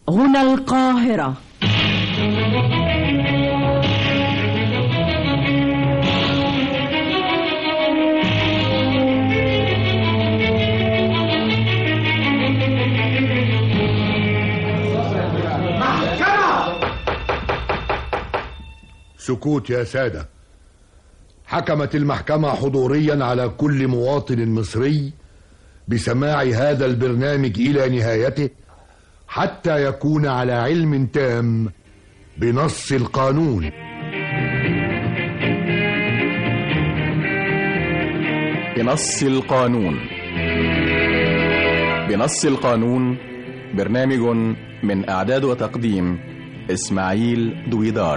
هنا القاهرة سكوت يا سادة حكمت المحكمة حضوريا على كل مواطن مصري بسماع هذا البرنامج إلى نهايته حتى يكون على علم تام بنص القانون بنص القانون بنص القانون برنامج من إعداد وتقديم إسماعيل دويدار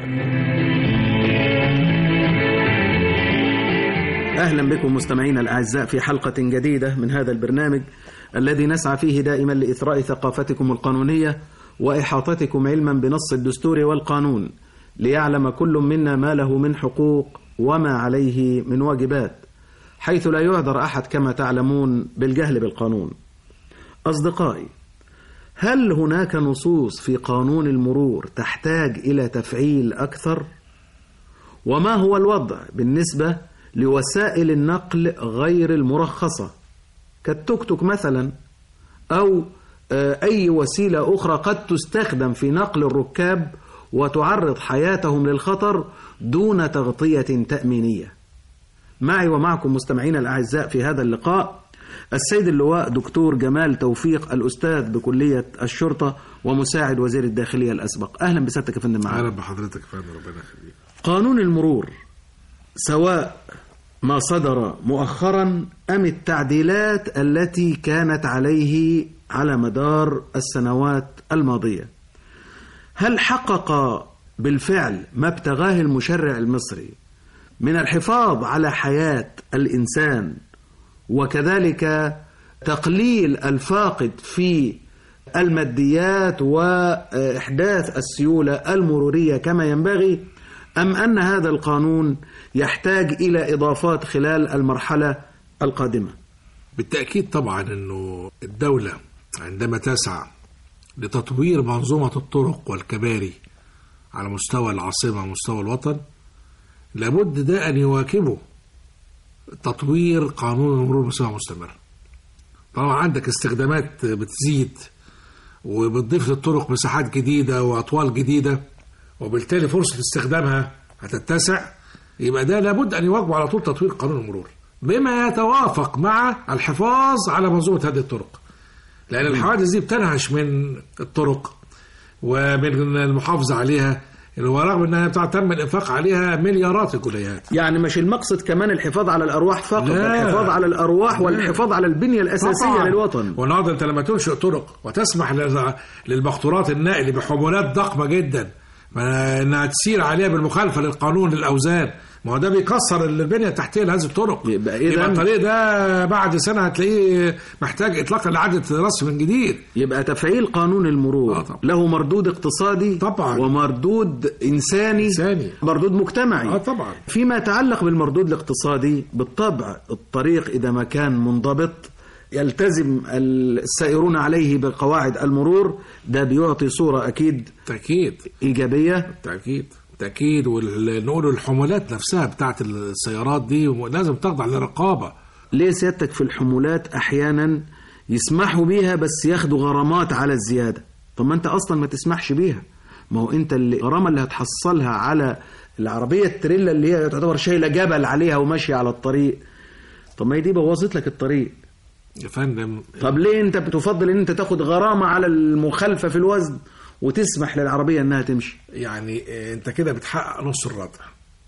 أهلا بكم مستمعينا الأعزاء في حلقة جديدة من هذا البرنامج الذي نسعى فيه دائما لإثراء ثقافتكم القانونية وإحاطتكم علما بنص الدستور والقانون ليعلم كل منا ما له من حقوق وما عليه من واجبات حيث لا يعذر أحد كما تعلمون بالجهل بالقانون أصدقائي هل هناك نصوص في قانون المرور تحتاج إلى تفعيل أكثر؟ وما هو الوضع بالنسبة لوسائل النقل غير المرخصة كالتوك توك مثلا أو أي وسيلة أخرى قد تستخدم في نقل الركاب وتعرض حياتهم للخطر دون تغطية تأمينية معي ومعكم مستمعينا الأعزاء في هذا اللقاء السيد اللواء دكتور جمال توفيق الأستاذ بكلية الشرطة ومساعد وزير الداخلية الأسبق أهلا بسيادتك يا فندم معنا اهلا بحضرتك يا فندم ربنا يخليك قانون المرور سواء ما صدر مؤخرا أم التعديلات التي كانت عليه على مدار السنوات الماضية هل حقق بالفعل ما ابتغاه المشرع المصري من الحفاظ على حياة الإنسان وكذلك تقليل الفاقد في الماديات وإحداث السيولة المرورية كما ينبغي أم أن هذا القانون يحتاج إلى إضافات خلال المرحلة القادمة بالتأكيد طبعا أنه الدولة عندما تسعى لتطوير منظومة الطرق والكباري على مستوى العاصمة ومستوى الوطن لابد ده أن يواكبه تطوير قانون المرور بصفة مستمرة طبعا عندك استخدامات بتزيد وبتضيف للطرق مساحات جديدة وأطوال جديدة وبالتالي فرصة استخدامها هتتسع يبقى ده لابد أن يواجب على طول تطوير قانون المرور بما يتوافق مع الحفاظ على منظومة هذه الطرق لأن الحوادث دي بتنهش من الطرق ومن المحافظة عليها ورغم انها بتاع تم الانفاق عليها مليارات الجنيهات يعني مش المقصد كمان الحفاظ على الأرواح فقط لا. الحفاظ على الأرواح والحفاظ على البنية الأساسية طبعاً. للوطن والنهارده انت لما تنشئ طرق وتسمح لل- للمقطورات النقل بحمولات ضخمه جدا ما انها تسير عليها بالمخالفه للقانون للاوزان ما هو ده بيكسر البنيه التحتيه لهذه الطرق يبقى إذن- يبقى الطريق ده بعد سنه هتلاقيه محتاج اطلاق لاعاده رسم من جديد يبقى تفعيل قانون المرور آه طبعا. له مردود اقتصادي طبعا. ومردود إنساني إنساني. مردود مجتمعي اه طبعا فيما يتعلق بالمردود الاقتصادي بالطبع الطريق إذا ما كان منضبط يلتزم السائرون عليه بقواعد المرور ده بيعطي صورة أكيد تاكيد إيجابية تاكيد تاكيد ونقول الحمولات نفسها بتاعت السيارات دي لازم تخضع لرقابه ليه سيادتك في الحمولات أحيانا يسمحوا بيها بس ياخدوا غرامات على الزيادة طب ما أنت أصلا ما تسمحش بيها ما هو أنت اللي- الغرامة اللي هتحصلها على العربية التريلا اللي هي تعتبر شايلة جبل عليها وماشية على الطريق طب ما هي دي بوظت لك الطريق يا فندم طب ليه انت بتفضل ان انت تاخد غرامة على المخالفة في الوزن وتسمح للعربية انها تمشي يعني آه، انت كده بتحقق نص الردع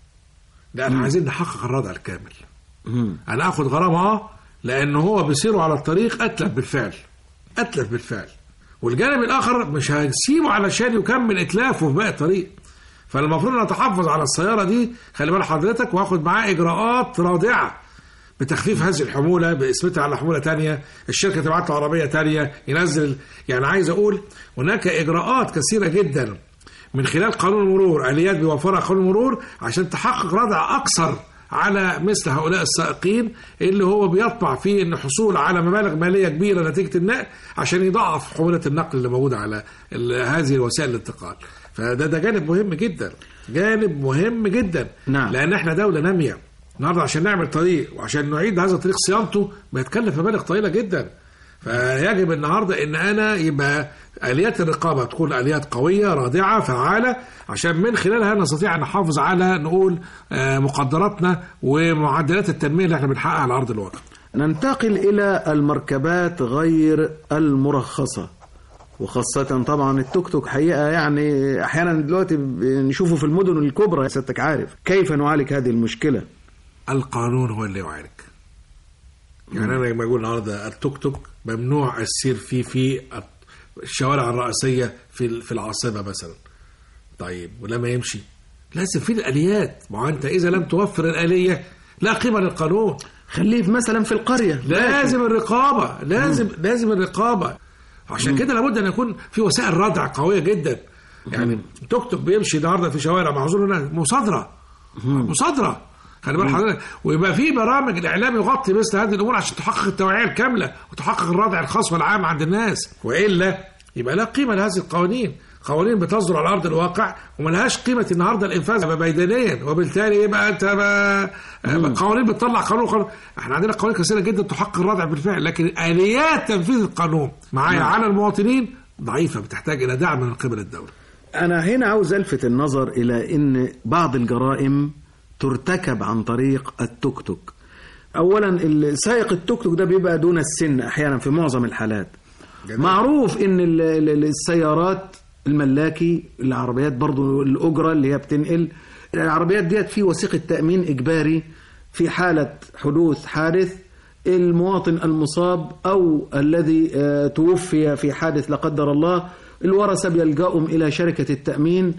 لا احنا عايزين نحقق الردع الكامل انا اخد غرامه اه لان هو بيسيروا على الطريق اتلف بالفعل اتلف بالفعل والجانب الاخر مش هيسيبه علشان يكمل اتلافه في باقي الطريق فالمفروض ان اتحفظ على السياره دي خلي بال حضرتك واخد معاه اجراءات رادعه بتخفيف هذه الحموله باسمتها على حموله تانية الشركه تبعت له عربيه تانية ينزل يعني عايز اقول هناك اجراءات كثيره جدا من خلال قانون المرور اليات بيوفرها قانون المرور عشان تحقق ردع اكثر على مثل هؤلاء السائقين اللي هو بيطمع في ان حصول على مبالغ ماليه كبيره نتيجه النقل عشان يضاعف حموله النقل اللي موجوده على ال- هذه وسائل الانتقال فده ده جانب مهم جدا جانب مهم جدا نعم. لان احنا دوله ناميه النهارده عشان نعمل طريق وعشان نعيد هذا الطريق صيانته بيتكلف مبالغ طويله جدا فيجب النهارده ان انا يبقى اليات الرقابه تكون اليات قويه رادعه فعاله عشان من خلالها نستطيع ان نحافظ على نقول آه، مقدراتنا ومعدلات التنميه اللي احنا بنحققها على ارض الواقع. ننتقل إلى المركبات غير المرخصة وخاصة طبعا التوك توك حقيقة يعني أحيانا دلوقتي نشوفه في المدن الكبرى يا سيادتك عارف كيف نعالج هذه المشكلة القانون هو اللي يعالج. يعني انا لما اقول النهارده التوك توك ممنوع السير فيه في الشوارع الرئيسيه في في العاصمه مثلا. طيب ولما يمشي لازم في الاليات ما هو انت اذا لم توفر الاليه لا قيمه للقانون. خليه في- مثلا في القرية لازم الرقابه لازم لازم الرقابه عشان كده لابد ان يكون في وسائل ردع قويه جدا يعني توك توك بيمشي النهارده في شوارع معذور هنا مصادره مصادره خلي بال حضرتك ويبقى في برامج الاعلام يغطي مثل هذه الامور عشان تحقق التوعيه الكامله وتحقق الردع الخاص والعام عند الناس والا يبقى لا قيمه لهذه القوانين قوانين بتصدر على ارض الواقع وملهاش قيمه النهارده الانفاذ ميدانيا وبالتالي يبقى انت بقى قوانين بتطلع قانون قانون احنا عندنا قوانين كثيره جدا تحقق الردع بالفعل لكن اليات تنفيذ القانون معايا على المواطنين ضعيفه بتحتاج الى دعم من قبل الدوله أنا هنا عاوز ألفت النظر إلى أن بعض الجرائم ترتكب عن طريق التوك توك أولا سائق التوك توك ده بيبقى دون السن أحيانا في معظم الحالات معروف أن ال- ال- السيارات الملاكي العربيات برضو الأجرة اللي هي بتنقل العربيات ديت في وثيقة تأمين إجباري في حالة حدوث حادث المواطن المصاب أو الذي آه، توفي في حادث لا قدر الله الورثة بيلجأهم إلى شركة التأمين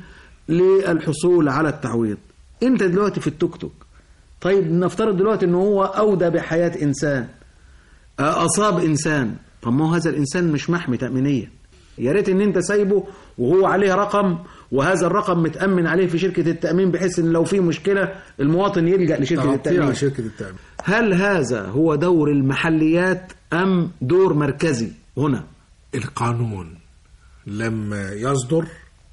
للحصول على التعويض أنت دلوقتي في التوك توك طيب نفترض دلوقتي أنه هو أودى بحياة إنسان آه، أصاب إنسان طب ما هو هذا الإنسان مش محمي تأمينيا يا ريت ان انت سايبه وهو عليه رقم وهذا الرقم متامن عليه في شركه التامين بحيث ان لو في مشكله المواطن يلجا لشركه تغطيه التامين على شركه التامين هل هذا هو دور المحليات ام دور مركزي هنا القانون لما يصدر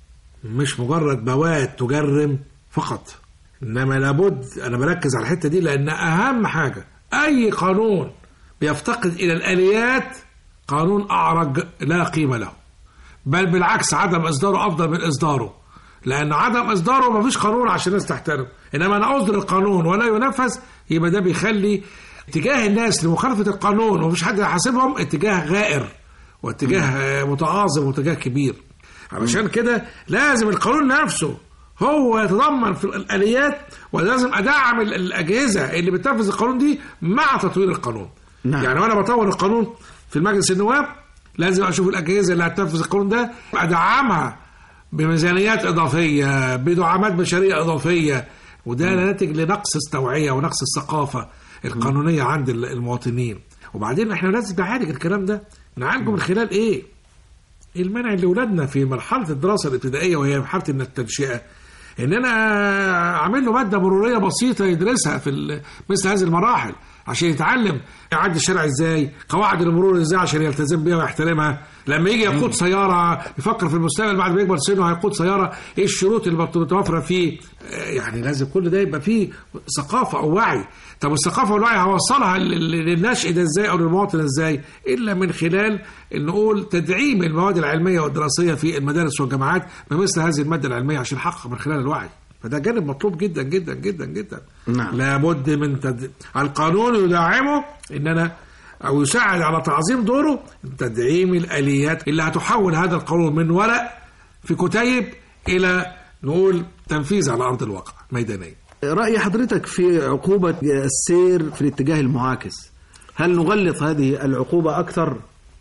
مش مجرد مواد تجرم فقط انما لابد انا بركز على الحته دي لان اهم حاجه اي قانون بيفتقد الى الاليات قانون اعرج لا قيمه له بل بالعكس عدم اصداره افضل من اصداره لان عدم اصداره مفيش قانون عشان الناس تحترم انما انا اصدر القانون ولا ينفذ يبقى ده بيخلي اتجاه الناس لمخالفه القانون ومفيش حد يحاسبهم اتجاه غائر واتجاه آه، متعاظم واتجاه كبير علشان كده لازم القانون نفسه هو يتضمن في الاليات ولازم ادعم ال- الاجهزه اللي بتنفذ القانون دي مع تطوير القانون نعم. يعني وانا بطور القانون في المجلس النواب لازم اشوف الاجهزه اللي هتنفذ القانون ده ادعمها بميزانيات اضافيه بدعامات بشريه اضافيه وده ناتج لنقص التوعيه ونقص الثقافه القانونيه عند ال- المواطنين وبعدين احنا لازم نعالج الكلام ده نعالجه من خلال ايه؟ المنع لاولادنا في مرحله الدراسه الابتدائيه وهي مرحله من التنشئه ان انا اعمل له ماده مروريه بسيطه يدرسها في ال- مثل هذه المراحل عشان يتعلم يعدي الشارع ازاي قواعد المرور ازاي عشان يلتزم بيها ويحترمها لما يجي يقود سياره يفكر في المستقبل بعد ما يكبر سنه هيقود سياره ايه الشروط اللي بت- متوفره فيه آه، يعني لازم كل ده يبقى فيه ثقافه او وعي طب الثقافه والوعي هوصلها لل- للناشئ ده ازاي او للمواطن ازاي الا من خلال نقول تدعيم المواد العلميه والدراسيه في المدارس والجامعات بمثل هذه الماده العلميه عشان نحقق من خلال الوعي فده جانب مطلوب جدا جدا جدا جدا نعم. لابد من تد... القانون يدعمه ان انا او يساعد على تعظيم دوره تدعيم الاليات اللي هتحول هذا القانون من ورق في كتيب الى نقول تنفيذ على ارض الواقع ميدانيا راي حضرتك في عقوبه السير في الاتجاه المعاكس هل نغلظ هذه العقوبه اكثر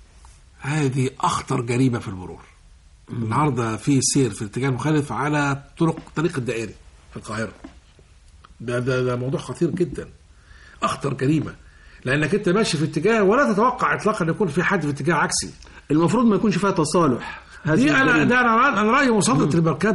هذه اخطر جريمه في المرور النهارده في سير في الاتجاه المخالف على طرق طريق الدائري في القاهره ده ده ده موضوع خطير جدا اخطر جريمه لانك انت ماشي في اتجاه ولا تتوقع اطلاقا ان يكون في حد في اتجاه عكسي المفروض ما يكونش فيها تصالح هذه دي انا الجريمة. ده انا انا رايي مصادره المركبه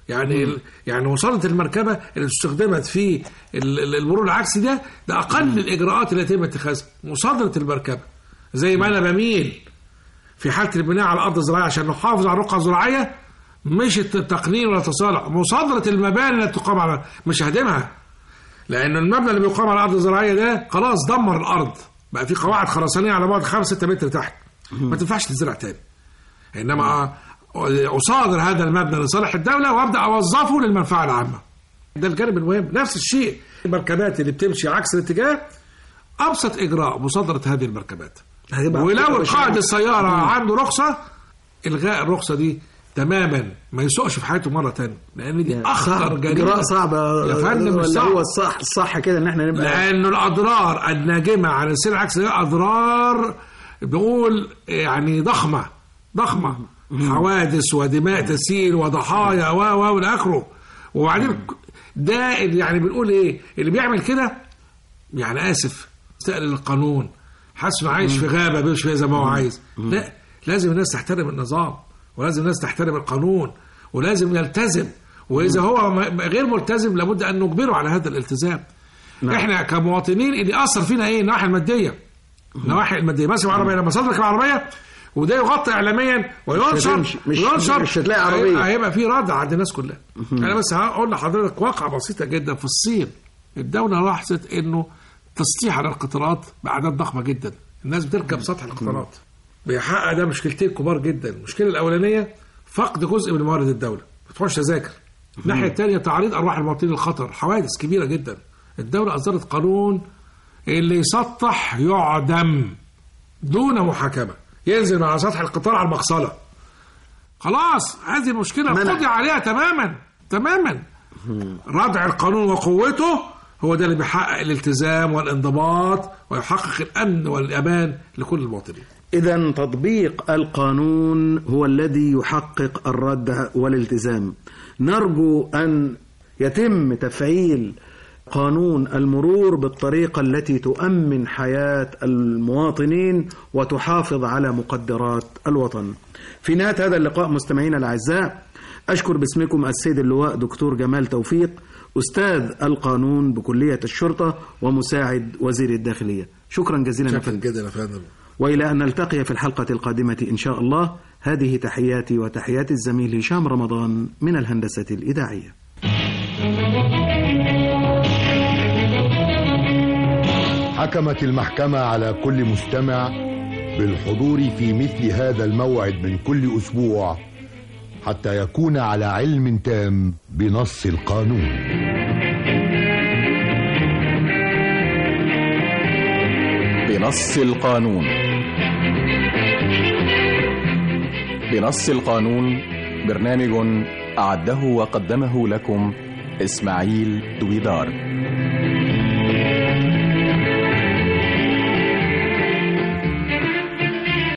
يعني يعني مصادره المركبه اللي استخدمت في ال- ال- المرور العكسي ده ده اقل الاجراءات اللي يتم اتخاذها مصادره المركبه زي ما انا بميل في حاله البناء على ارض زراعيه عشان نحافظ على الرقعه الزراعيه مش التقنين ولا التصالح مصادره المباني التي تقام على مش هدمها لان المبنى اللي بيقام على الارض الزراعيه ده خلاص دمر الارض بقى في قواعد خرسانيه على بعد 5 6 متر تحت ما تنفعش تزرع تاني انما اصادر هذا المبنى لصالح الدوله وابدا اوظفه للمنفعه العامه ده الجانب المهم نفس الشيء المركبات اللي بتمشي عكس الاتجاه ابسط اجراء مصادره هذه المركبات هتبقى ولو مش قائد عارف. السياره عنده رخصه الغاء الرخصه دي تماما ما يسوقش في حياته مره تانية لان دي اخطر صعب جريمه اجراء صعب يا فندم مش ولا صعب. هو الصح الصح كده ان احنا نبقى لأن الأضرار الناجمة عن السير العكسي هي أضرار بقول يعني ضخمة ضخمة حوادث ودماء تسيل وضحايا و و والى آخره وبعدين ده اللي يعني بنقول إيه اللي بيعمل كده يعني آسف استقلل القانون حاسس إنه عايش في غابة بيمشي فيها زي ما هو عايز لا لازم الناس تحترم النظام ولازم الناس تحترم القانون ولازم يلتزم وإذا هو م- غير ملتزم لابد أن نجبره على هذا الالتزام نعم. احنا كمواطنين اللي اثر فينا ايه النواحي الماديه النواحي الماديه ماسك العربيه لما صدرك العربيه وده يغطى اعلاميا وينشر هتمشي. مش- وينشر مش هتلاقي عربية. هيبقى- هيبقى في رد عند الناس كلها انا بس هقول لحضرتك واقعه بسيطه جدا في الصين الدوله لاحظت انه تسطيح على القطارات باعداد ضخمه جدا الناس بتركب سطح القطارات بيحقق ده مشكلتين كبار جدا المشكله الاولانيه فقد جزء من موارد الدوله ما بتروحش تذاكر الناحيه الثانيه تعريض ارواح المواطنين للخطر حوادث كبيره جدا الدوله اصدرت قانون اللي يسطح يعدم دون محاكمه ينزل من على سطح القطار على المغسله خلاص هذه المشكله منع. قضي عليها تماما تماما ردع القانون وقوته هو ده اللي بيحقق الالتزام والانضباط ويحقق الامن والامان لكل المواطنين إذا تطبيق القانون هو الذي يحقق الردع والالتزام. نرجو أن يتم تفعيل قانون المرور بالطريقة التي تؤمن حياة المواطنين وتحافظ على مقدرات الوطن. في نهاية هذا اللقاء مستمعينا الأعزاء أشكر باسمكم السيد اللواء دكتور جمال توفيق أستاذ القانون بكلية الشرطة ومساعد وزير الداخلية. شكرا جزيلا يا شكرا فندم. جدا يا فندم وإلى أن نلتقي في الحلقة القادمة إن شاء الله هذه تحياتي وتحيات الزميل هشام رمضان من الهندسة الإذاعية حكمت المحكمة على كل مستمع بالحضور في مثل هذا الموعد من كل أسبوع حتى يكون على علم تام بنص القانون بنص القانون بنص القانون برنامج أعده وقدمه لكم إسماعيل دويدار